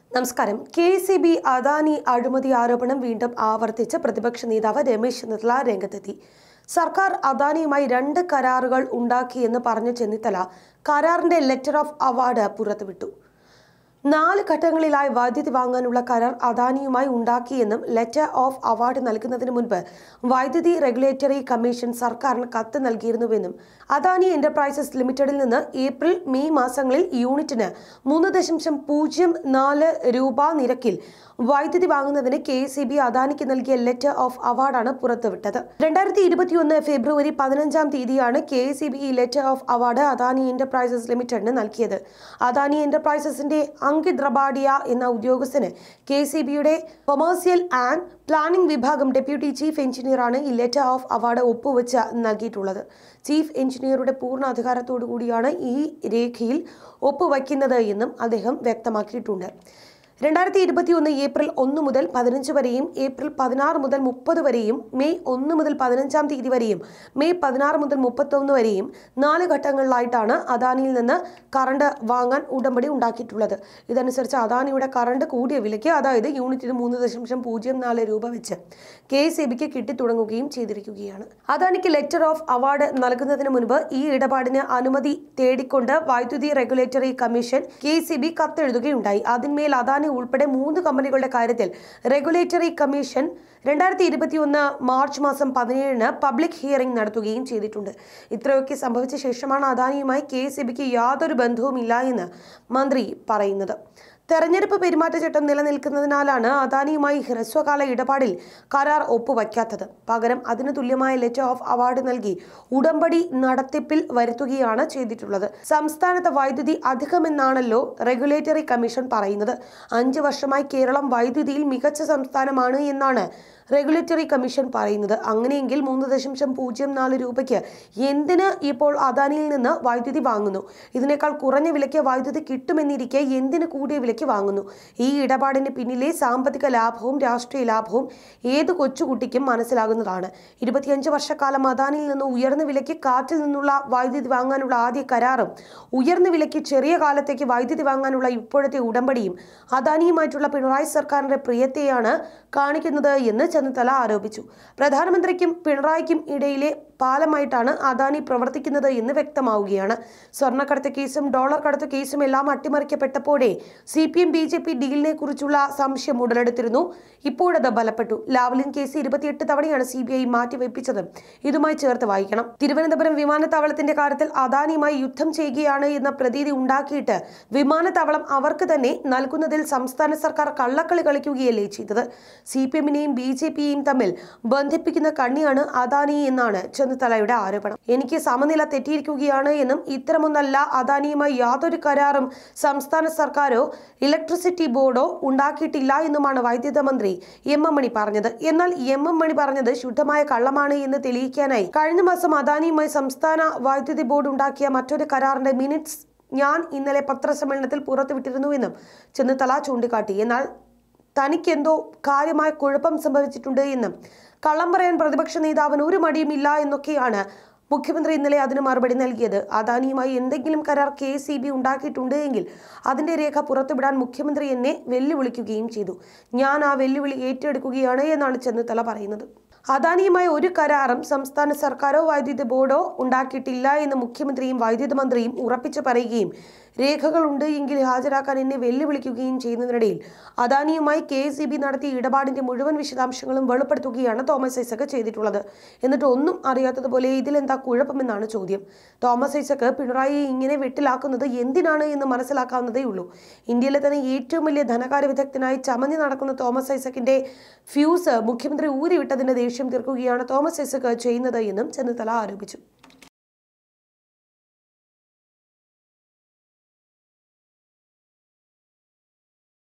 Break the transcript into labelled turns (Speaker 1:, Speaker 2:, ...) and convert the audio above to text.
Speaker 1: നമസ്കാരം K C B Adani അഴിമതി ആരോപണം വീണ്ടും ആവർത്തിച്ച് പ്രതിപക്ഷ നേതാവ് രമേശ് ചെന്നിത്തല രംഗത്തെത്തി സർക്കാർ അദാനിയുമായി രണ്ട് കരാറുകൾ ഉണ്ടാക്കിയെന്ന് പറഞ്ഞ ചെന്നിത്തല കരാറിന്റെ ലെറ്റർ ഓഫ് അവാർഡ് പുറത്തുവിട്ടു നാല് ഘട്ടങ്ങളിലായി വൈദ്യുതി വാങ്ങാനുള്ള കരാർ അദാനിയുമായി ഉണ്ടാക്കിയെന്നും ലെറ്റർ ഓഫ് അവാർഡ് നൽകുന്നതിന് മുൻപ് വൈദ്യുതി റെഗുലേറ്ററി കമ്മീഷൻ സർക്കാരിന് കത്ത് നൽകിയിരുന്നുവെന്നും അദാനി എന്റർപ്രൈസസ് ലിമിറ്റഡിൽ നിന്ന് ഏപ്രിൽ മെയ് മാസങ്ങളിൽ യൂണിറ്റിന് മൂന്ന് ദശാംശം പൂജ്യം നാല് രൂപ നിരക്കിൽ വൈദ്യുതി വാങ്ങുന്നതിന് കെ സി ബി അദാനിക്ക് നൽകിയ ലെറ്റർ ഓഫ് അവാർഡാണ് പുറത്തുവിട്ടത് രണ്ടായിരത്തി ഇരുപത്തിയൊന്ന് ഫെബ്രുവരി പതിനഞ്ചാം തീയതിയാണ് കെ സി ബി ഈ letter of award Adani enterprises ലിമിറ്റഡിന് നൽകിയത് അദാനി എന്റർപ്രൈസസിന്റെ അങ്കിത് റബാഡിയ എന്ന ഉദ്യോഗസ്ഥന് കെ സി ബിയുടെ കൊമേഴ്സ്യൽ ആൻഡ് പ്ലാനിംഗ് വിഭാഗം ഡെപ്യൂട്ടി ചീഫ് എഞ്ചിനീയറാണ് ഈ ലെറ്റർ ഓഫ് അവാർഡ് ഒപ്പുവെച്ച് നൽകിയിട്ടുള്ളത് ചീഫ് എഞ്ചിനീയറുടെ പൂർണ്ണ അധികാരത്തോടു കൂടിയാണ് ഈ രേഖയിൽ ഒപ്പുവയ്ക്കുന്നത് എന്നും അദ്ദേഹം വ്യക്തമാക്കിയിട്ടുണ്ട് രണ്ടായിരത്തി ഇരുപത്തി ഒന്ന് ഏപ്രിൽ ഒന്ന് മുതൽ പതിനഞ്ച് വരെയും ഏപ്രിൽ പതിനാറ് മുതൽ മുപ്പത് വരെയും മെയ് ഒന്ന് മുതൽ പതിനഞ്ചാം തീയതി വരെയും മെയ് പതിനാറ് മുതൽ മുപ്പത്തൊന്ന് വരെയും നാല് ഘട്ടങ്ങളിലായിട്ടാണ് അദാനിയിൽ നിന്ന് കറണ്ട് വാങ്ങാൻ ഉടമ്പടി ഉണ്ടാക്കിയിട്ടുള്ളത് ഇതനുസരിച്ച് അദാനിയുടെ കറണ്ട് കൂടിയ വിലയ്ക്ക് അതായത് യൂണിറ്റിന് മൂന്ന് ദശാംശം പൂജ്യം നാല് രൂപ വെച്ച് കെ എസ് ഇ ബിക്ക് കിട്ടിത്തുടങ്ങുകയും ചെയ്തിരിക്കുകയാണ് അദാനിക്ക് ലെറ്റർ ഓഫ് അവാർഡ് നൽകുന്നതിന് മുൻപ് ഈ ഇടപാടിന് അനുമതി തേടിക്കൊണ്ട് വൈദ്യുതി regulatory commission K C B കത്തെഴുതുകയുണ്ടായി അതിന്മേൽ അദാനി ഉൾപ്പെടെ മൂന്ന് കമ്പനികളുടെ കാര്യത്തിൽ റെഗുലേറ്ററി കമ്മീഷൻ രണ്ടായിരത്തി ഇരുപത്തിയൊന്ന് മാർച്ച് മാസം പതിനേഴിന് പബ്ലിക് ഹിയറിംഗ് നടത്തുകയും ചെയ്തിട്ടുണ്ട് ഇത്രയൊക്കെ സംഭവിച്ച ശേഷമാണ് അദാനിയുമായി കെ എസ് ബിക്ക് യാതൊരു ബന്ധവുമില്ല എന്ന് മന്ത്രി പറയുന്നത് തെരഞ്ഞെടുപ്പ് പെരുമാറ്റച്ചട്ടം നിലനിൽക്കുന്നതിനാലാണ് അദാനിയുമായി ഹ്രസ്വകാല ഇടപാടിൽ കരാർ ഒപ്പുവയ്ക്കാത്തത് പകരം അതിന് തുല്യമായ ലെറ്റർ ഓഫ് അവാർഡ് നൽകി ഉടമ്പടി നടത്തിപ്പിൽ വരുത്തുകയാണ് ചെയ്തിട്ടുള്ളത് സംസ്ഥാനത്ത് വൈദ്യുതി അധികമെന്നാണല്ലോ റെഗുലേറ്ററി കമ്മീഷൻ പറയുന്നത് അഞ്ച് വർഷമായി കേരളം വൈദ്യുതിയിൽ മികച്ച സംസ്ഥാനമാണ് എന്നാണ് റെഗുലേറ്ററി കമ്മീഷൻ പറയുന്നത് അങ്ങനെയെങ്കിൽ മൂന്ന് ദശാംശം പൂജ്യം നാല് രൂപയ്ക്ക് എന്തിന് ഇപ്പോൾ അദാനിയിൽ നിന്ന് വൈദ്യുതി വാങ്ങുന്നു ഇതിനേക്കാൾ കുറഞ്ഞ വിലയ്ക്ക് വൈദ്യുതി കിട്ടുമെന്നിരിക്കെ എന്തിന് കൂടിയ വിലയ്ക്ക് വാങ്ങുന്നു ഈ ഇടപാടിന് പിന്നിലെ സാമ്പത്തിക ലാഭവും രാഷ്ട്രീയ ലാഭവും ഏത് കൊച്ചുകുട്ടിക്കും മനസ്സിലാകുന്നതാണ് ഇരുപത്തിയഞ്ച് വർഷക്കാലം അദാനിയിൽ നിന്ന് ഉയർന്ന വിലയ്ക്ക് കാറ്റിൽ നിന്നുള്ള വൈദ്യുതി വാങ്ങാനുള്ള ആദ്യ കരാറും ഉയർന്ന വിലയ്ക്ക് ചെറിയ കാലത്തേക്ക് വൈദ്യുതി വാങ്ങാനുള്ള ഇപ്പോഴത്തെ ഉടമ്പടിയും അദാനിയുമായിട്ടുള്ള പിണറായി സർക്കാരിന്റെ പ്രിയത്തെയാണ് കാണിക്കുന്നത് എന്ന് ചെന്നിത്തല ആരോപിച്ചു പ്രധാനമന്ത്രിക്കും പിണറായിക്കും ഇടയിലെ പാലമായിട്ടാണ് അദാനി പ്രവർത്തിക്കുന്നത് എന്ന് വ്യക്തമാവുകയാണ് സ്വർണ്ണക്കടത്ത് കേസും ഡോളർ കടത്ത് കേസും എല്ലാം അട്ടിമറിക്കപ്പെട്ടപ്പോഴേ C P M B J P ഡീലിനെ കുറിച്ചുള്ള സംശയം ഉടലെടുത്തിരുന്നു ഇപ്പോഴത് ബലപ്പെട്ടു ലാവ്ലിൻ കേസ് ഇരുപത്തിയെട്ട് തവണയാണ് സി ബി ഐ മാറ്റിവെപ്പിച്ചത് ഇതുമായി ചേർത്ത് വായിക്കണം തിരുവനന്തപുരം വിമാനത്താവളത്തിന്റെ കാര്യത്തിൽ അദാനിയുമായി യുദ്ധം ചെയ്യുകയാണ് എന്ന പ്രതീതി ഉണ്ടാക്കിയിട്ട് വിമാനത്താവളം അവർക്ക് തന്നെ നൽകുന്നതിൽ സംസ്ഥാന സർക്കാർ കള്ളക്കളി കളിക്കുകയല്ലേ ചെയ്തത് സി പി എമ്മിനെയും ബി ജെ പിയെയും തമ്മിൽ ബന്ധിപ്പിക്കുന്ന കണ്ണിയാണ് അദാനി എന്നാണ് ചെന്നിത്തലയുടെ ആരോപണം എനിക്ക് സമനില തെറ്റിയിരിക്കുകയാണ് എന്നും ഇത്തരമൊന്നല്ല അദാനിയുമായി യാതൊരു കരാറും സംസ്ഥാന സർക്കാരോ ഇലക്ട്രിസിറ്റി ബോർഡോ ഉണ്ടാക്കിയിട്ടില്ല എന്നുമാണ് വൈദ്യുത മന്ത്രി എം എം മണി പറഞ്ഞത് എന്നാൽ എം എം മണി പറഞ്ഞത് ശുദ്ധമായ കള്ളമാണ് എന്ന് തെളിയിക്കാനായി കഴിഞ്ഞ മാസം അദാനിയുമായി സംസ്ഥാന വൈദ്യുതി ബോർഡ് ഉണ്ടാക്കിയ മറ്റൊരു കരാറിന്റെ മിനിറ്റ്സ് ഞാൻ ഇന്നലെ പത്രസമ്മേളനത്തിൽ പുറത്തുവിട്ടിരുന്നുവെന്നും ചെന്നിത്തല ചൂണ്ടിക്കാട്ടി എന്നാൽ തനിക്കെന്തോ കാര്യമായ കുഴപ്പം സംഭവിച്ചിട്ടുണ്ട് എന്നും കള്ളം പറയാൻ പ്രതിപക്ഷ നേതാവിന് ഒരു മടിയുമില്ല എന്നൊക്കെയാണ് മുഖ്യമന്ത്രി ഇന്നലെ അതിന് മറുപടി നൽകിയത് അദാനിയുമായി എന്തെങ്കിലും കരാർ കെ സി ബി ഉണ്ടാക്കിയിട്ടുണ്ട് എങ്കിൽ അതിന്റെ രേഖ പുറത്തുവിടാൻ മുഖ്യമന്ത്രി എന്നെ വെല്ലുവിളിക്കുകയും ചെയ്തു ഞാൻ ആ വെല്ലുവിളി ഏറ്റെടുക്കുകയാണ് എന്നാണ് ചെന്നിത്തല പറയുന്നത് അദാനിയുമായി ഒരു കരാറും സംസ്ഥാന സർക്കാരോ വൈദ്യുതി ബോർഡോ ഉണ്ടാക്കിയിട്ടില്ല എന്ന് മുഖ്യമന്ത്രിയും വൈദ്യുത മന്ത്രിയും ഉറപ്പിച്ചു പറയുകയും രേഖകളുണ്ട് എങ്കിൽ ഹാജരാക്കാൻ എന്നെ വെല്ലുവിളിക്കുകയും ചെയ്യുന്നതിനിടയിൽ അദാനിയുമായി കെ എസ് ബി നടത്തിയ ഇടപാടിന്റെ മുഴുവൻ വിശദാംശങ്ങളും വെളിപ്പെടുത്തുകയാണ് തോമസ് ഐസക് ചെയ്തിട്ടുള്ളത് എന്നിട്ട് ഒന്നും അറിയാത്തതുപോലെ ഇതിലെന്താ കുഴപ്പമെന്നാണ് ചോദ്യം തോമസ് ഐസക് പിണറായിയെ ഇങ്ങനെ വെട്ടിലാക്കുന്നത് എന്തിനാണ് എന്ന് മനസ്സിലാക്കാവുന്നതേ ഉള്ളൂ ഇന്ത്യയിലെ തന്നെ ഏറ്റവും വലിയ ധനകാര്യ വിദഗ്ധനായി ചമഞ്ഞു നടക്കുന്ന തോമസ് ഐസക്കിന്റെ ഫ്യൂസ് മുഖ്യമന്ത്രി ഊരിവിട്ടതിന്റെ ദേഷ്യം തീർക്കുകയാണ് തോമസ് ഐസക് ചെയ്യുന്നത് എന്നും ചെന്നിത്തല ആരോപിച്ചു